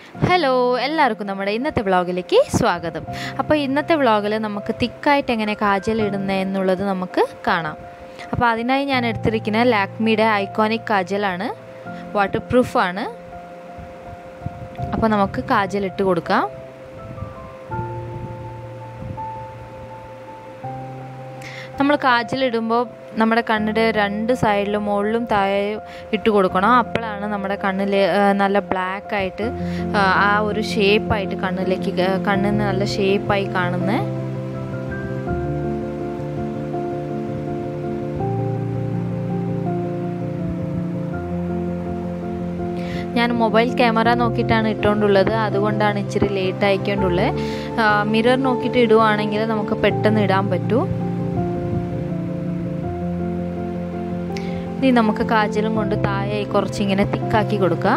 hello എല്ലാവർക്കും നമ്മുടെ ഇന്നത്തെ വ്ളോഗിലേക്ക് സ്വാഗതം അപ്പോൾ ഇന്നത്തെ വ്ളോഗിൽ നമുക്ക് തിക്കായിട്ട് എങ്ങനെ കാജൽ ഇടുന്നത് എന്നുള്ളത് നമുക്ക് കാണാം അപ്പോൾ അതിനായി ഞാൻ എടുത്തിരിക്കുന്ന ലാക്മിയുടെ ഐക്കോണിക് കാജലാണ് വാട്ടർ പ്രൂഫാണ് അപ്പോൾ നമുക്ക് കാജൽ ഇട്ട് കൊടുക്കാം നമ്മൾ കാജലിടുമ്പോൾ നമ്മുടെ കണ്ണിൻ്റെ രണ്ട് സൈഡിലും മുകളിലും താഴെയും ഇട്ട് കൊടുക്കണം അപ്പോഴാണ് നമ്മുടെ കണ്ണിൽ നല്ല ബ്ലാക്ക് ആയിട്ട് ആ ഒരു ഷേപ്പായിട്ട് കണ്ണിലേക്ക് കണ്ണിന് നല്ല ഷേപ്പായി കാണുന്നത് ഞാൻ മൊബൈൽ ക്യാമറ നോക്കിയിട്ടാണ് ഇട്ടുകൊണ്ടുള്ളത് അതുകൊണ്ടാണ് ഇച്ചിരി ലേറ്റ് ആയിക്കൊണ്ടുള്ളത് മിറർ നോക്കിയിട്ട് ഇടുവാണെങ്കിൽ നമുക്ക് പെട്ടെന്ന് ഇടാൻ പറ്റൂ ഇനി നമുക്ക് കാജലും കൊണ്ട് താഴെ കുറച്ചിങ്ങനെ തിക്കാക്കി കൊടുക്കാം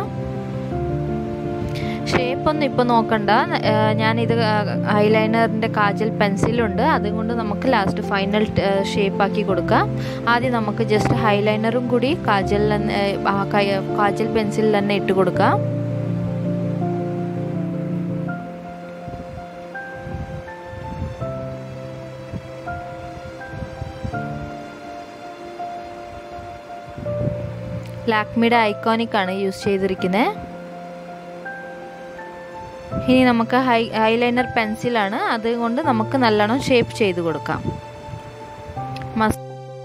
ഷേപ്പൊന്നും ഇപ്പോൾ നോക്കണ്ട ഞാനിത് ഐലൈനറിൻ്റെ കാജൽ പെൻസിലുണ്ട് അതുകൊണ്ട് നമുക്ക് ലാസ്റ്റ് ഫൈനൽ ഷേപ്പാക്കി കൊടുക്കാം ആദ്യം നമുക്ക് ജസ്റ്റ് ഹൈലൈനറും കൂടി കാജൽ കാജൽ പെൻസിലിൽ തന്നെ ഇട്ട് കൊടുക്കാം ലാക്മിയുടെ ഐക്കോണിക് ആണ് യൂസ് ചെയ്തിരിക്കുന്നത് ഇനി നമുക്ക് ഹൈ ഐലൈനർ പെൻസിലാണ് അതുകൊണ്ട് നമുക്ക് നല്ലോണം ഷേപ്പ് ചെയ്ത് കൊടുക്കാം മസ്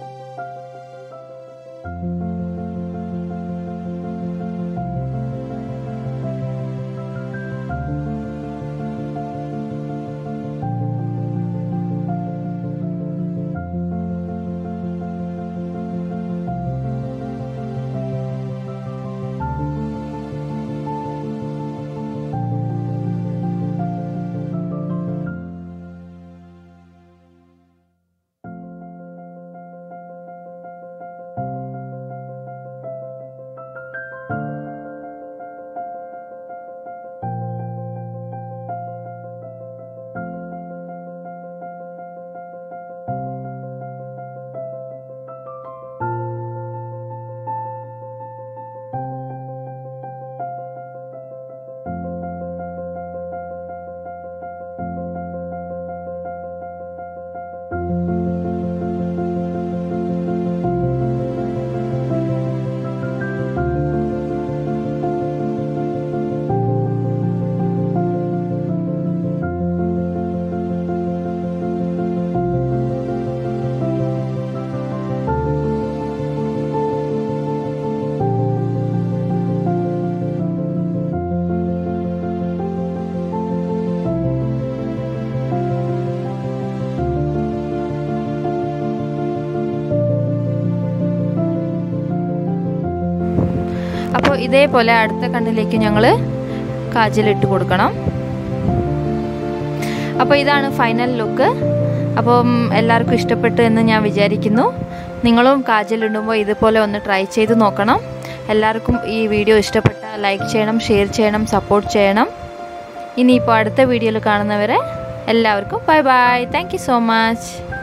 അപ്പോൾ ഇതേപോലെ അടുത്ത കണ്ണിലേക്ക് ഞങ്ങൾ കാജലിട്ട് കൊടുക്കണം അപ്പോൾ ഇതാണ് ഫൈനൽ ലുക്ക് അപ്പം എല്ലാവർക്കും ഇഷ്ടപ്പെട്ടു എന്ന് ഞാൻ വിചാരിക്കുന്നു നിങ്ങളും കാജലിടുമ്പോൾ ഇതുപോലെ ഒന്ന് ട്രൈ ചെയ്ത് നോക്കണം എല്ലാവർക്കും ഈ വീഡിയോ ഇഷ്ടപ്പെട്ട ലൈക്ക് ചെയ്യണം ഷെയർ ചെയ്യണം സപ്പോർട്ട് ചെയ്യണം ഇനിയിപ്പോൾ അടുത്ത വീഡിയോയിൽ കാണുന്നവരെ എല്ലാവർക്കും bye bye thank so much